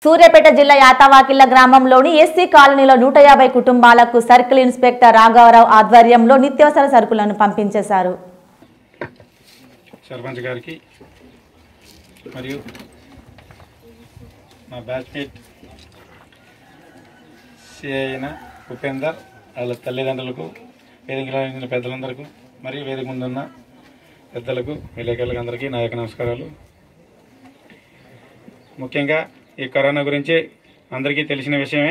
సూర్యాపేట జిల్లా యాతవాకిల్ల గ్రామంలోని ఎస్సీ కాలనీలో నూట యాభై కుటుంబాలకు సర్కిల్ ఇన్స్పెక్టర్ రాఘవరావు ఆధ్వర్యంలో నిత్యావసర సరుకులను పంపించేశారు సర్పంచ్ గారికి మరియు మా బ్యాచ్మేట్ సిఐ అయిన ఉపేందర్ వాళ్ళ తల్లిదండ్రులకు వేదికలో ఉన్న పెద్దలందరికీ మరియు వేదిక ముందున్న పెద్దలకు విలేకరులకు అందరికీ నా యొక్క నమస్కారాలు ముఖ్యంగా ఈ కరోనా గురించి అందరికీ తెలిసిన విషయమే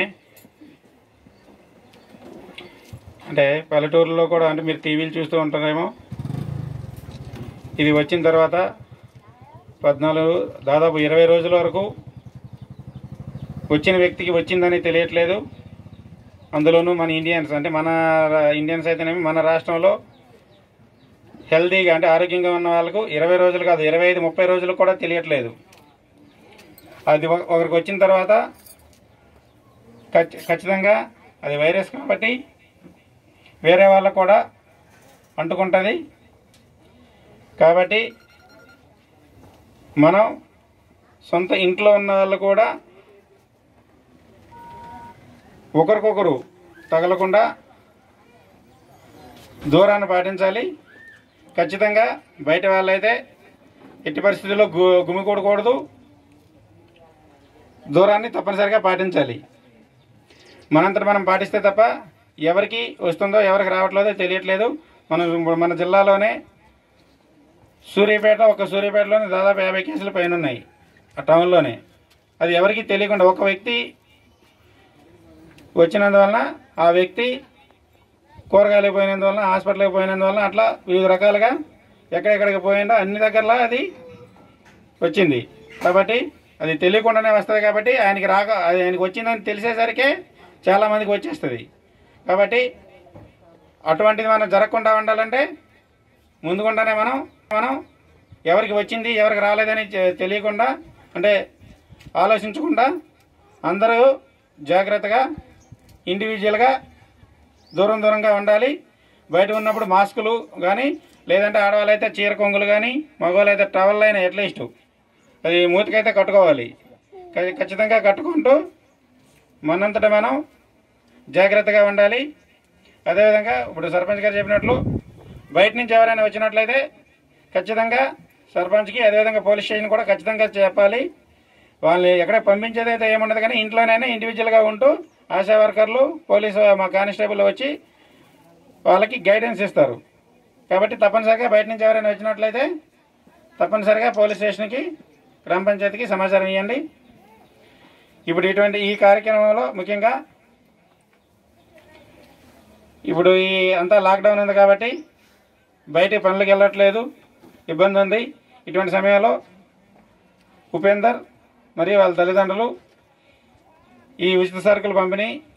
అంటే పల్లెటూరులో కూడా అంటే మీరు టీవీలు చూస్తూ ఉంటారేమో ఇది వచ్చిన తర్వాత పద్నాలుగు దాదాపు ఇరవై రోజుల వరకు వచ్చిన వ్యక్తికి వచ్చిందని తెలియట్లేదు అందులోనూ మన ఇండియన్స్ అంటే మన రా- ఇండియన్స్ అయితేనేమి మన రాష్ట్రంలో హెల్తీగా అంటే ఆరోగ్యంగా ఉన్న వాళ్ళకు ఇరవై రోజులు కాదు ఇరవై ఐదు ముప్పై రోజులు కూడా తెలియట్లేదు అది ఒక- ఒకరికి వచ్చిన తర్వాత ఖచ్చి- ఖచ్చితంగా అది వైరస్ కాబట్టి వేరే వాళ్ళకు కూడా అంటుకుంటుంది కాబట్టి మనం సొంత ఇంట్లో ఉన్న వాళ్ళు కూడా ఒకరికొకరు తగలకుండా దూరాన్ని పాటించాలి ఖచ్చితంగా బయట వాళ్ళైతే ఎట్టి పరిస్థితుల్లో గు గుమికూడకూడదు దూరాన్ని తప్పనిసరిగా పాటించాలి మనంతట మనం పాటిస్తే తప్ప ఎవరికి వస్తుందో ఎవరికి రావట్లేదో తెలియట్లేదు మనం ఇప్పుడు మన జిల్లాలోనే సూర్యాపేట ఒక సూర్యాపేటలోనే దాదాపు యాభై కేసులు పైన ఉన్నాయి ఆ టౌన్లోనే అది ఎవరికి తెలియకుండా ఒక వ్యక్తి వచ్చినందువలన ఆ వ్యక్తి కూరగాయలకు పోయినందువలన హాస్పిటల్కి పోయినందువలన అట్లా వివిధ రకాలుగా ఎక్కడెక్కడికి పోయిందో అన్ని దగ్గరలో అది వచ్చింది కాబట్టి అది తెలియకుండానే వస్తుంది కాబట్టి ఆయనకి రాక అది ఆయనకి వచ్చిందని తెలిసేసరికే చాలా మందికి వచ్చేస్తుంది కాబట్టి అటువంటిది మనం జరగకుండా ఉండాలంటే ముందుకుండానే మనం మనం ఎవరికి వచ్చింది ఎవరికి రాలేదని చె- తెలియకుండా అంటే ఆలోచించకుండా అందరూ జాగ్రత్తగా ఇండివిజువల్గా దూరం దూరంగా ఉండాలి బయట ఉన్నప్పుడు మాస్కులు కానీ లేదంటే ఆడవాళ్ళు అయితే చీర కొంగులు కానీ మగవాళ్ళు అయితే టవల్ అయినా అట్లీస్ట్ అది మూతికైతే కట్టుకోవాలి ఖ- ఖచ్చితంగా కట్టుకుంటూ మనంతటా మనం జాగ్రత్తగా ఉండాలి అదేవిధంగా ఇప్పుడు సర్పంచ్ గారు చెప్పినట్లు బయట నుంచి ఎవరైనా వచ్చినట్లయితే ఖచ్చితంగా సర్పంచ్కి అదేవిధంగా పోలీస్ స్టేషన్ కూడా ఖచ్చితంగా చెప్పాలి వాళ్ళని ఎక్కడ పంపించేది అయితే ఏముండదు కానీ ఇంట్లోనైనా ఇండివిజువల్గా ఉంటూ ఆశా వర్కర్లు పోలీసు మా కానిస్టేబుల్ వచ్చి వాళ్ళకి గైడెన్స్ ఇస్తారు కాబట్టి తప్పనిసరిగా బయట నుంచి ఎవరైనా వచ్చినట్లయితే తప్పనిసరిగా పోలీస్ స్టేషన్కి గ్రామ పంచాయతీకి సమాచారం ఇవ్వండి ఇప్పుడు ఇటువంటి ఈ కార్యక్రమంలో ముఖ్యంగా ఇప్పుడు ఈ అంతా లాక్డౌన్ ఉంది కాబట్టి బయట పనులకు వెళ్ళట్లేదు ఇబ్బంది ఉంది ఇటువంటి సమయంలో ఉపేందర్ మరియు వాళ్ళ తల్లిదండ్రులు ఈ ఉచిత సరుకులు పంపిణీ